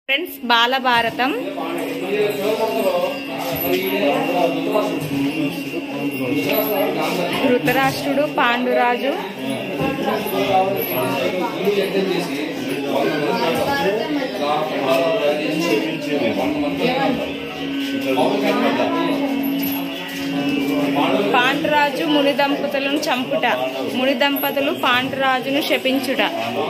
friends Balabharatam ధృతరాష్ట్రుడు పాండురాజు పాండురాజు ముని దంపతులను చంపుట ముని దంపతులు పాండురాజును శపించుట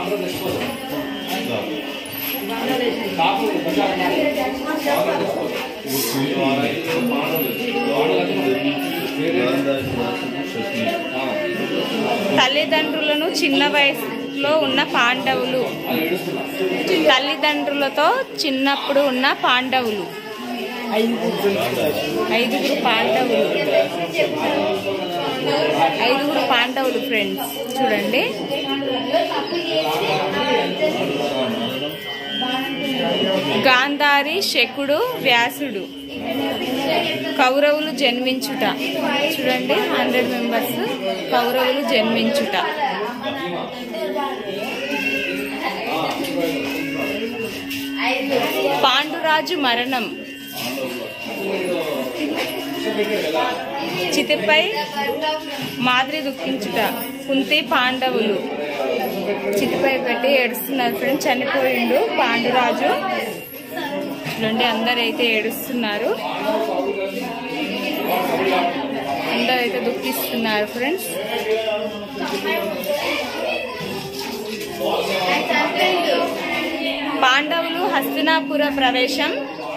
తల్లిదండ్రులను చిన్న వయసులో ఉన్న పాండవులు తల్లిదండ్రులతో చిన్నప్పుడు ఉన్న పాండవులు ఐదుగురు పాండవులు ఐదుగురు పాండవులు ఫ్రెండ్స్ చూడండి గాంధారి శకుడు వ్యాసుడు కౌరవులు జన్మించుట చూడండి హండ్రెడ్ మెంబర్స్ కౌరవులు జన్మించుట పాండురాజు మరణం చితిపై మాదిరి దుఃఖించుట కుంతి పాండవులు చితిపై పెట్టి ఏడుస్తున్నారు ఫ్రెండ్స్ చనిపోయిండు పాండురాజు చూడండి అందరు అయితే ఏడుస్తున్నారు అందరూ అయితే దుఃఖిస్తున్నారు ఫ్రెండ్స్ పాండవులు హస్తినాపుర ప్రవేశం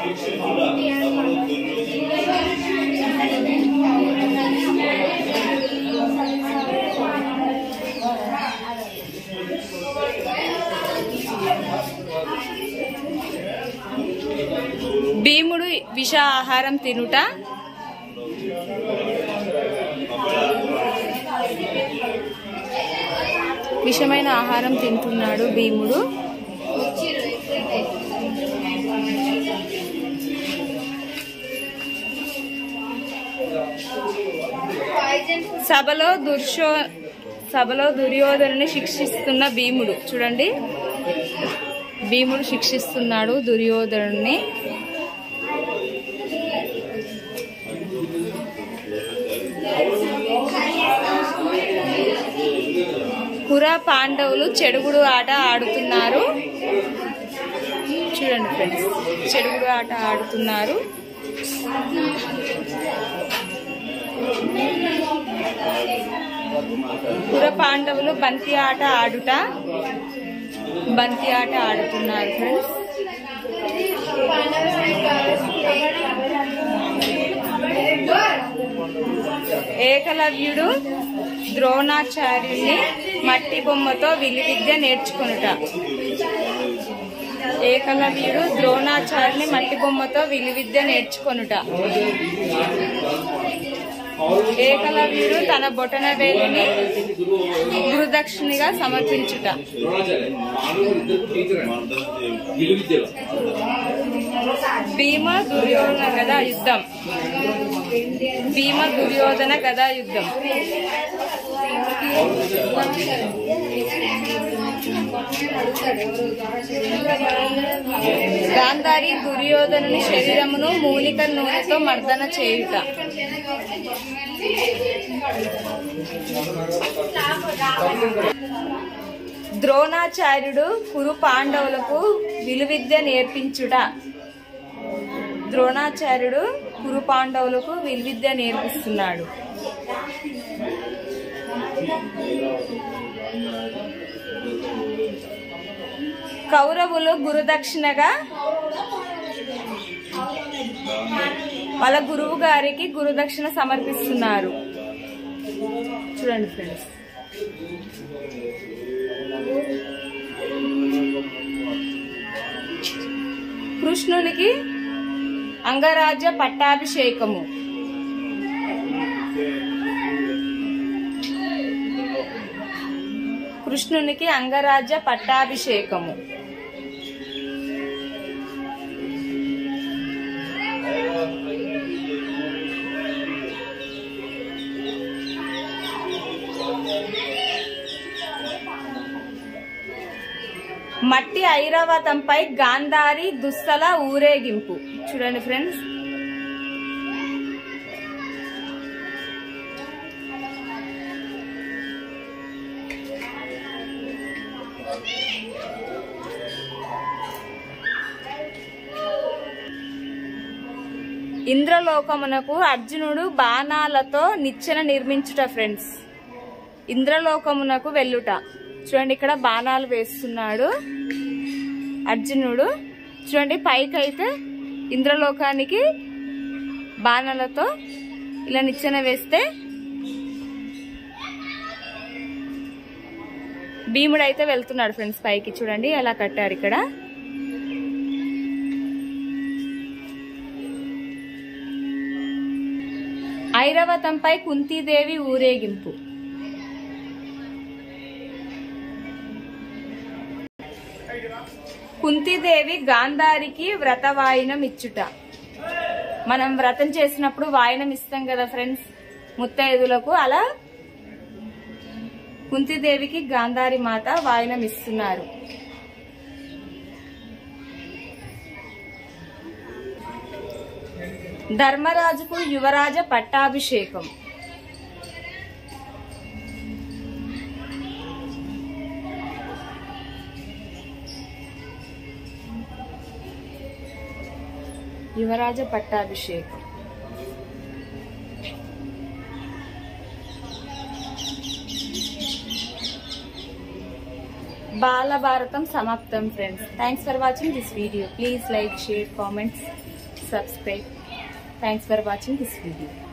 భీముడు విష ఆహారం తినుట విషమైన ఆహారం తింటున్నాడు భీముడు సభలో దుర్శో సభలో దుర్యోధనుని శిక్షిస్తున్న భీముడు చూడండి భీముడు శిక్షిస్తున్నాడు దుర్యోధనుని పుర పాండవులు చెడుగుడు ఆట ఆడుతున్నారు చూడండి ఫ్రెండ్స్ చెడుగుడు ఆట ఆడుతున్నారు పుర పాండవులు బంతి ఆట ఆడుట బంతి ఆట ఆడుతున్నారు ఫ్రెండ్స్ ఏకలవ్యుడు ద్రోణాచార్యుని మట్టి బొమ్మతో విలువిద్య నేర్చుకునుట ఏకలవ్యుడు ద్రోణాచార్యుని మట్టి బొమ్మతో విలువిద్య నేర్చుకొనుట ఏకలవ్యుడు తన బొటన వేలిని గురుదక్షిణిగా సమర్పించుట భీమ దుర్యోధన గదా యుద్ధం భీమ దుర్యోధన గదా యుద్ధం గాంధారి దుర్యోధనుని శరీరమును మూలిక నూనెతో మర్దన చేయుట ద్రోణాచార్యుడు కురు పాండవులకు విలువిద్య నేర్పించుట ద్రోణాచార్యుడు కురు పాండవులకు విలువిద్య నేర్పిస్తున్నాడు కౌరవులు గురుదక్షిణగా వాళ్ళ గురువు గారికి గురుదక్షిణ సమర్పిస్తున్నారు చూడండి ఫ్రెండ్స్ కృష్ణునికి అంగరాజ్య పట్టాభిషేకము కృష్ణునికి అంగరాజ్య పట్టాభిషేకము మట్టి ఐరావతంపై గాంధారి దుస్తల ఊరేగింపు చూడండి ఫ్రెండ్స్ ఇంద్రలోకమునకు అర్జునుడు బాణాలతో నిచ్చెన నిర్మించుట ఫ్రెండ్స్ ఇంద్రలోకమునకు వెళ్ళుట చూడండి ఇక్కడ బాణాలు వేస్తున్నాడు అర్జునుడు చూడండి పైకి అయితే ఇంద్రలోకానికి బాణాలతో ఇలా నిచ్చెన వేస్తే భీముడు అయితే వెళ్తున్నాడు ఫ్రెండ్స్ పైకి చూడండి ఎలా కట్టారు ఇక్కడ ఐరవతంపై కుంతీదేవి ఊరేగింపు కుంతీదేవి గాంధారికి వ్రత వాయినం ఇచ్చుట మనం వ్రతం చేసినప్పుడు వాయినం ఇస్తాం కదా ఫ్రెండ్స్ ముత్తైదులకు అలా కుంతీదేవికి గాంధారి మాత వాయినం ఇస్తున్నారు ధర్మరాజుకు యువరాజ పట్టాభిషేకం యువరాజ పట్టాభిషేకం బాలభారతం సమాప్తం friends thanks for watching this video please like share comments subscribe thanks for watching this video